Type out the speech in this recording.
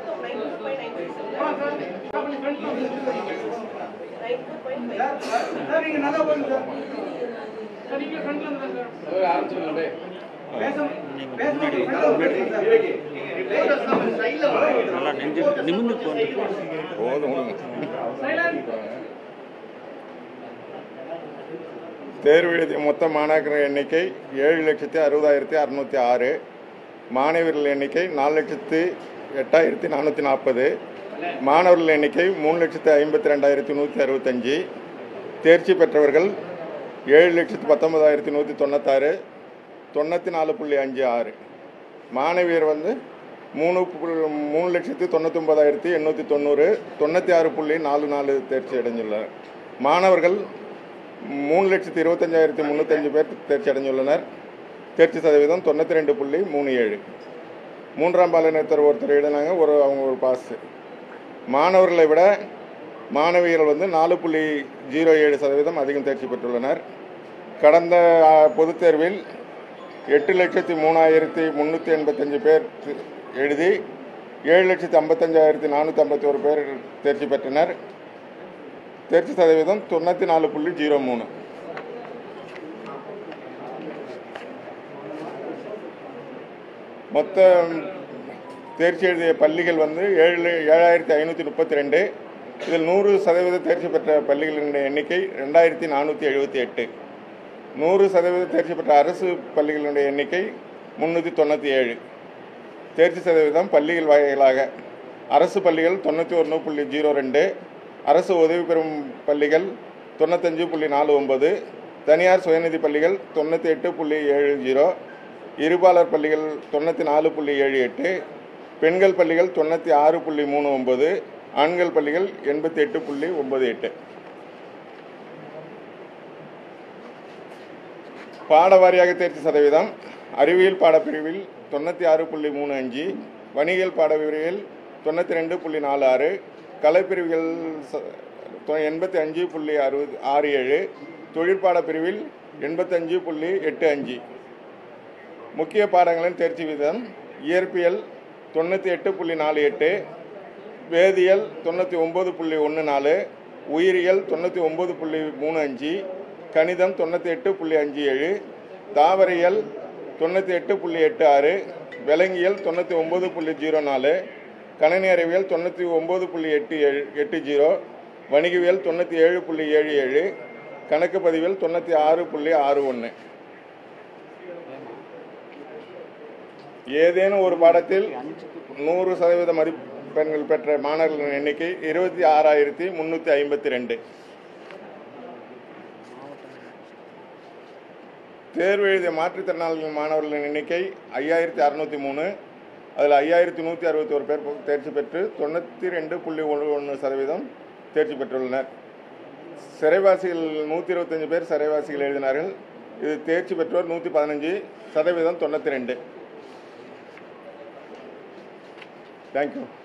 மொத்தம் nine two five nine six nine two five sir நீங்க நல்லா போங்க சார் பேசும் நல்லா நெஞ்சு நிமிந்து போட்டு போதும் விடுங்க. தேர்வு எழுதிய மொத்த மாணாக்கர் எண்ணிக்கை ஏழு லட்சத்தி அறுபதாயிரத்தி அறுநூத்தி ஆறு மாணவர்கள் எண்ணிக்கை நாலு லட்சத்து எட்டாயிரத்தி நானூற்றி நாற்பது மாணவர்கள் எண்ணிக்கை மூணு லட்சத்து ஐம்பத்தி ரெண்டாயிரத்தி நூற்றி அறுபத்தஞ்சி தேர்ச்சி பெற்றவர்கள் ஏழு லட்சத்து பத்தொன்பதாயிரத்தி நூற்றி தொண்ணூத்தாறு தொண்ணூற்றி நாலு புள்ளி அஞ்சு ஆறு மாணவியர் வந்து மூணு புள்ளி- மூணு லட்சத்து தொண்ணூத்தொம்பதாயிரத்தி எண்ணூற்றி தொண்ணூறு தொண்ணூற்றி ஆறு புள்ளி நாலு நாலு தேர்ச்சி அடைந்துள்ளனர் மாணவர்கள் மூணு லட்சத்து இருபத்தஞ்சாயிரத்தி முந்நூற்றஞ்சு பேர் தேர்ச்சி அடைந்துள்ளனர் தேர்ச்சி சதவீதம் தொண்ணூற்றி ரெண்டு புள்ளி மூணு ஏழு மூன்றாம் பாலினத்தர் ஒருத்தர் எழுதினாங்க ஒரு அவங்க ஒரு பாஸ் மாணவர்களை விட மாணவியர்கள் வந்து நாலு புள்ளி ஜீரோ ஏழு சதவீதம் அதிகம் தேர்ச்சி பெற்றுள்ளனர் கடந்த ஆ, பொதுத் தேர்வில் எட்டு லட்சத்தி மூணாயிரத்தி முந்நூற்றி எண்பத்தஞ்சு பேர் தி- எழுதி ஏழு லட்சத்தி ஐம்பத்தஞ்சாயிரத்தி நானூற்றி ஐம்பத்தி ஒரு பேர் தேர்ச்சி பெற்றனர் தேர்ச்சி சதவீதம் தொண்ணூற்றி நாலு புள்ளி ஜீரோ மூணு மொத்த தேர்ச்சி எழுதிய பள்ளிகள் வந்து ஏழு ஏழாயிரத்தி ஐநூற்றி முப்பத்தி ரெண்டு இதில் நூறு சதவீத தேர்ச்சி பெற்ற பள்ளிகளின் எண்ணிக்கை ரெண்டாயிரத்தி நானூற்றி எழுபத்தி எட்டு நூறு சதவீத தேர்ச்சி பெற்ற அரசு பள்ளிகளுடைய எண்ணிக்கை முந்நூற்றி தொண்ணூற்றி ஏழு தேர்ச்சி சதவீதம் பள்ளிகள் வகைகளாக அரசு பள்ளிகள் தொண்ணூற்றி ஒன்று புள்ளி ஜீரோ ரெண்டு அரசு உதவி பெறும் பள்ளிகள் தொண்ணூத்தஞ்சு புள்ளி நாலு ஒன்பது தனியார் சுயநிதி பள்ளிகள் தொண்ணூற்றி எட்டு புள்ளி ஏழு ஜீரோ இருபாலர் பள்ளிகள் தொண்ணூற்றி நாலு புள்ளி ஏழு எட்டு பெண்கள் பள்ளிகள் தொண்ணூற்றி ஆறு புள்ளி மூணு ஒன்பது ஆண்கள் பள்ளிகள் எண்பத்தி எட்டு புள்ளி ஒன்பது எட்டு பாட வாரியாக தேர்ச்சி சதவீதம் அறிவியல் பாடப்பிரிவில் தொண்ணூற்றி ஆறு புள்ளி மூணு அஞ்சு வணிகல் பாடப்பிரிவில் தொண்ணூற்றி ரெண்டு புள்ளி நாலு ஆறு கலைப்பிரிவுகள் ச- தொ- எண்பத்தி அஞ்சு புள்ளி அறுபது ஆறு ஏழு தொழிற்பாட பிரிவில் எண்பத்தஞ்சு புள்ளி எட்டு அஞ்சு முக்கிய பாடங்களின் தேர்ச்சி வீதம் இயற்பியல் தொண்ணூற்றி எட்டு புள்ளி நாலு எட்டு வேதியியல் தொண்ணூற்றி ஒம்பது புள்ளி ஒன்று நாலு உயிரியல் தொண்ணூற்றி ஒம்பது புள்ளி மூணு அஞ்சு கணிதம் தொண்ணூற்றி எட்டு புள்ளி அஞ்சு ஏழு தாவரியல் தொண்ணூற்றி எட்டு புள்ளி எட்டு ஆறு விலங்கியல் தொண்ணூற்றி ஒம்பது புள்ளி ஜீரோ நாலு கணினி அறிவியல் தொண்ணூற்றி ஒம்பது புள்ளி எட்டு ஏழு எட்டு ஜீரோ வணிகவியல் தொண்ணூற்றி ஏழு புள்ளி ஏழு ஏழு கணக்கு பதிவியல் தொண்ணூற்றி ஆறு புள்ளி ஆறு ஒன்று ஏதேனும் ஒரு பாடத்தில் நூறு சதவீத மதிப்பெண்கள் பெற்ற மாணவர்களின் எண்ணிக்கை இருபத்தி ஆறாயிரத்தி முந்நூற்றி ஐம்பத்தி ரெண்டு தேர்வு எழுதிய மாற்றுத்திறனாளிகள் மாணவர்களின் எண்ணிக்கை ஐயாயிரத்தி அறநூற்றி மூணு அதில் ஐயாயிரத்தி நூற்றி அறுபத்தி ஒரு பேர் தேர்ச்சி பெற்று தொண்ணூற்றி ரெண்டு புள்ளி ஒன்று ஒன்று சதவீதம் தேர்ச்சி பெற்றுள்ளனர் சிறைவாசிகள் நூற்றி இருபத்தஞ்சு பேர் சிறைவாசிகள் எழுதினார்கள் இது தேர்ச்சி பெற்றோர் நூற்றி பதினஞ்சு சதவீதம் தொண்ணூற்றி ரெண்டு தேங்க்யூ